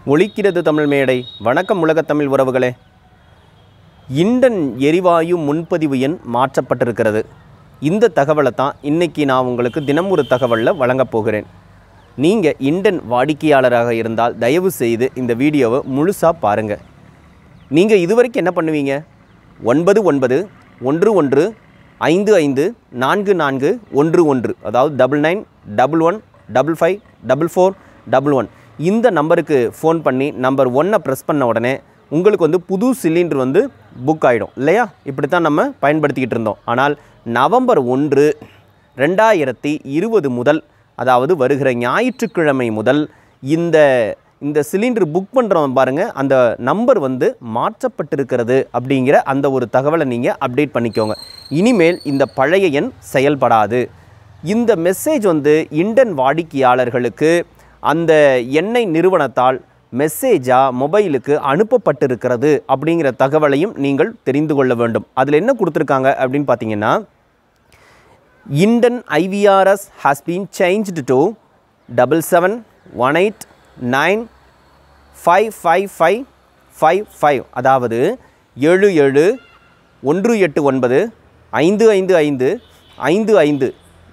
ஒலிக்கிறது தமிழ் மேடை வணக்கம் உலகத் தமிழ் உறவுகளே இண்டன் எரிவாயு முன்பதிவு எண் மாற்றப்பட்டிருக்கிறது இந்த தகவலை தான் இன்றைக்கி நான் உங்களுக்கு தினம் ஒரு தகவலில் வழங்கப் போகிறேன் நீங்கள் இண்டன் வாடிக்கையாளராக இருந்தால் தயவு செய்து இந்த வீடியோவை முழுசாக பாருங்கள் நீங்கள் இதுவரைக்கும் என்ன பண்ணுவீங்க ஒன்பது ஒன்பது ஒன்று ஒன்று ஐந்து ஐந்து நான்கு நான்கு ஒன்று ஒன்று அதாவது double nine double one double five double four double one இந்த நம்பருக்கு ஃபோன் பண்ணி நம்பர் ஒன்னை ப்ரெஸ் பண்ண உடனே உங்களுக்கு வந்து புது சிலிண்டர் வந்து புக் ஆகிடும் இல்லையா இப்படி தான் நம்ம பயன்படுத்திக்கிட்டு இருந்தோம் ஆனால் நவம்பர் ஒன்று ரெண்டாயிரத்தி இருபது முதல் அதாவது வருகிற ஞாயிற்றுக்கிழமை முதல் இந்த இந்த சிலிண்டர் புக் பண்ணுறவன் பாருங்கள் அந்த நம்பர் வந்து மாற்றப்பட்டிருக்கிறது அப்படிங்கிற அந்த ஒரு தகவலை நீங்கள் அப்டேட் பண்ணிக்கோங்க இனிமேல் இந்த பழைய எண் செயல்படாது இந்த மெசேஜ் வந்து இண்டன் வாடிக்கையாளர்களுக்கு அந்த எண்ணெய் நிறுவனத்தால் மெசேஜாக மொபைலுக்கு அனுப்பப்பட்டிருக்கிறது அப்படிங்கிற தகவலையும் நீங்கள் தெரிந்து கொள்ள வேண்டும் அதில் என்ன கொடுத்துருக்காங்க அப்படின்னு பார்த்தீங்கன்னா Indane IVRS has been changed to double seven one eight nine five five five five five அதாவது ஏழு ஏழு ஒன்று எட்டு ஒன்பது ஐந்து ஐந்து ஐந்து ஐந்து ஐந்து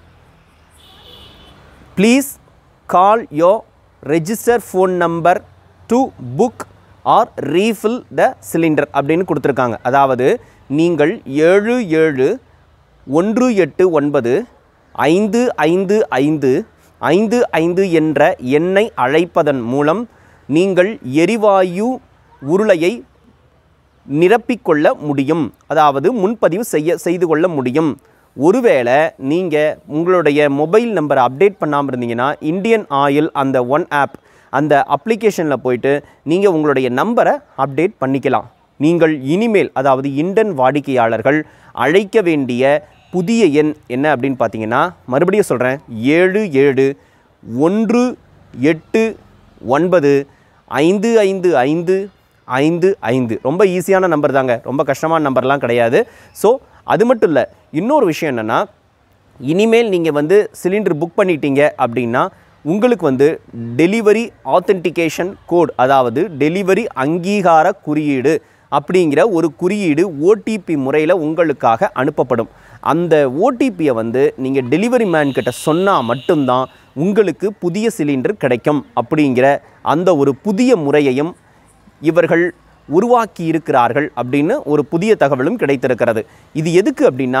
please call your register phone number to book or refill the cylinder அப்படின்னு கொடுத்துருக்காங்க அதாவது நீங்கள் ஏழு ஏழு ஒன்று எட்டு ஒன்பது ஐந்து ஐந்து ஐந்து ஐந்து ஐந்து என்ற எண்ணை அழைப்பதன் மூலம் நீங்கள் எரிவாயு உருளையை நிரப்பிக்கொள்ள முடியும் அதாவது முன்பதிவு செய்ய செய்து கொள்ள முடியும் ஒருவேளை நீங்கள் உங்களுடைய மொபைல் நம்பரை அப்டேட் பண்ணாமல் இருந்தீங்கன்னா இந்தியன் ஆயில் அந்த ஒன் ஆப் அந்த அப்ளிகேஷனில் போயிட்டு நீங்கள் உங்களுடைய நம்பரை அப்டேட் பண்ணிக்கலாம் நீங்கள் இனிமேல் அதாவது இண்டன் வாடிக்கையாளர்கள் அழைக்க வேண்டிய புதிய எண் என்ன அப்படின்னு பார்த்தீங்கன்னா மறுபடியும் சொல்கிறேன் ஏழு ஏழு ஒன்று எட்டு ஒன்பது ஐந்து ஐந்து ஐந்து ஐந்து ஐந்து ரொம்ப ஈஸியான நம்பர் தாங்க ரொம்ப கஷ்டமான நம்பர்லாம் கிடையாது ஸோ அது மட்டும் இல்லை இன்னொரு விஷயம் என்னென்னா இனிமேல் நீங்கள் வந்து சிலிண்டர் புக் பண்ணிட்டீங்க அப்படின்னா உங்களுக்கு வந்து டெலிவரி ஆத்தென்டிகேஷன் கோட் அதாவது டெலிவரி அங்கீகார குறியீடு அப்படிங்கிற ஒரு குறியீடு ஓடிபி முறையில் உங்களுக்காக அனுப்பப்படும் அந்த ஓடிபியை வந்து நீங்கள் டெலிவரி மேன் கிட்ட சொன்னால் மட்டும்தான் உங்களுக்கு புதிய சிலிண்டர் கிடைக்கும் அப்படிங்கிற அந்த ஒரு புதிய முறையையும் இவர்கள் உருவாக்கி இருக்கிறார்கள் அப்படின்னு ஒரு புதிய தகவலும் கிடைத்திருக்கிறது இது எதுக்கு அப்படின்னா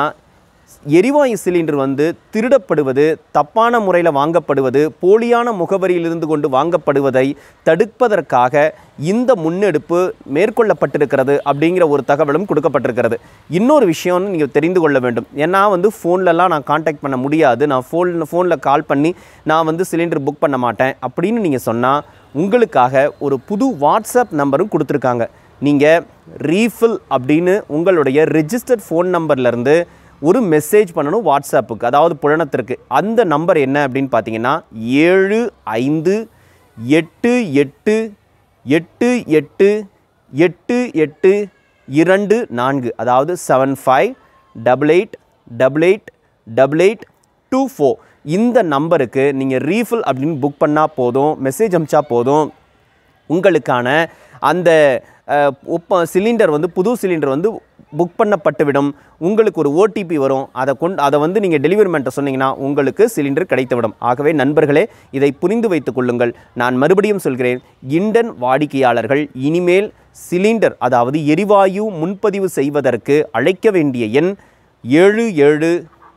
எரிவாயு சிலிண்டர் வந்து திருடப்படுவது தப்பான முறையில் வாங்கப்படுவது போலியான முகவரியிலிருந்து கொண்டு வாங்கப்படுவதை தடுப்பதற்காக இந்த முன்னெடுப்பு மேற்கொள்ளப்பட்டிருக்கிறது அப்படிங்கிற ஒரு தகவலும் கொடுக்கப்பட்டிருக்கிறது இன்னொரு விஷயம்னு நீங்கள் தெரிந்து கொள்ள வேண்டும் ஏன்னா வந்து ஃபோன்லலாம் நான் காண்டாக்ட் பண்ண முடியாது நான் ஃபோன் ஃபோனில் கால் பண்ணி நான் வந்து சிலிண்டர் புக் பண்ண மாட்டேன் அப்படின்னு நீங்கள் சொன்னால் உங்களுக்காக ஒரு புது வாட்ஸ்அப் நம்பரும் கொடுத்துருக்காங்க நீங்கள் ரீஃபில் அப்படின்னு உங்களுடைய ரிஜிஸ்டர்ட் ஃபோன் நம்பர்லேருந்து ஒரு மெசேஜ் பண்ணணும் வாட்ஸ்அப்புக்கு அதாவது புலனத்திற்கு அந்த நம்பர் என்ன அப்படின்னு பார்த்தீங்கன்னா ஏழு ஐந்து எட்டு எட்டு எட்டு எட்டு எட்டு எட்டு இரண்டு நான்கு அதாவது seven five double eight double eight double eight two four இந்த நம்பருக்கு நீங்கள் ரீஃபில் அப்படின்னு புக் பண்ணால் போதும் மெசேஜ் அமிச்சா போதும் உங்களுக்கான அந்த அஹ், ஒப்ப சிலிண்டர் வந்து புது சிலிண்டர் வந்து புக் பண்ணப்பட்டுவிடும் உங்களுக்கு ஒரு ஓடிபி வரும் அதை கொண்டு அதை வந்து நீங்கள் டெலிவரி மேன்ட்ட சொன்னீங்கன்னா உங்களுக்கு சிலிண்டர் கிடைத்துவிடும் ஆகவே நண்பர்களே இதை புரிந்து வைத்துக் கொள்ளுங்கள் நான் மறுபடியும் சொல்கிறேன் இண்டன் வாடிக்கையாளர்கள் இனிமேல் சிலிண்டர் அதாவது எரிவாயு முன்பதிவு செய்வதற்கு அழைக்க வேண்டிய எண் ஏழு ஏழு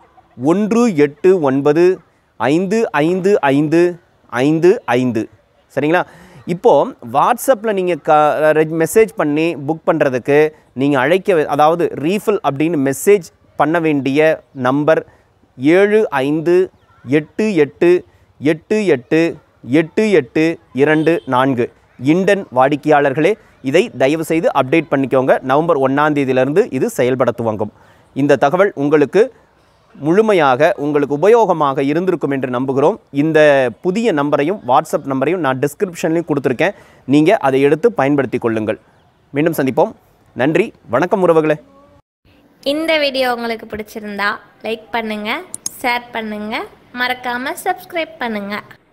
ஒன்று எட்டு ஒன்பது ஐந்து ஐந்து ஐந்து ஐந்து ஐந்து சரிங்களா இப்போது வாட்ஸ்அப்பில் நீங்கள் க மெசேஜ் பண்ணி புக் பண்ணுறதுக்கு நீங்கள் அழைக்க வே- அதாவது ரீஃபில் அப்படின்னு மெசேஜ் பண்ண வேண்டிய நம்பர் ஏழு ஐந்து எட்டு எட்டு எட்டு எட்டு எட்டு எட்டு இரண்டு நான்கு இண்டன் வாடிக்கையாளர்களே இதை தயவு செய்து அப்டேட் பண்ணிக்கோங்க நவம்பர் ஒன்றாம் தேதியிலிருந்து இது செயல்பட துவங்கும் இந்த தகவல் உங்களுக்கு முழுமையாக உங்களுக்கு உபயோகமாக இருந்திருக்கும் என்று நம்புகிறோம் இந்த புதிய நம்பரையும் வாட்ஸ்அப் நம்பரையும் நான் டிஸ்கிரிப்ஷன்லையும் கொடுத்துருக்கேன் நீங்கள் அதை எடுத்து பயன்படுத்தி கொள்ளுங்கள் மீண்டும் சந்திப்போம் நன்றி வணக்கம் உறவுகளே இந்த வீடியோ உங்களுக்கு பிடிச்சிருந்தா லைக் பண்ணுங்க ஷேர் பண்ணுங்க மறக்காம சப்ஸ்கிரைப் பண்ணுங்க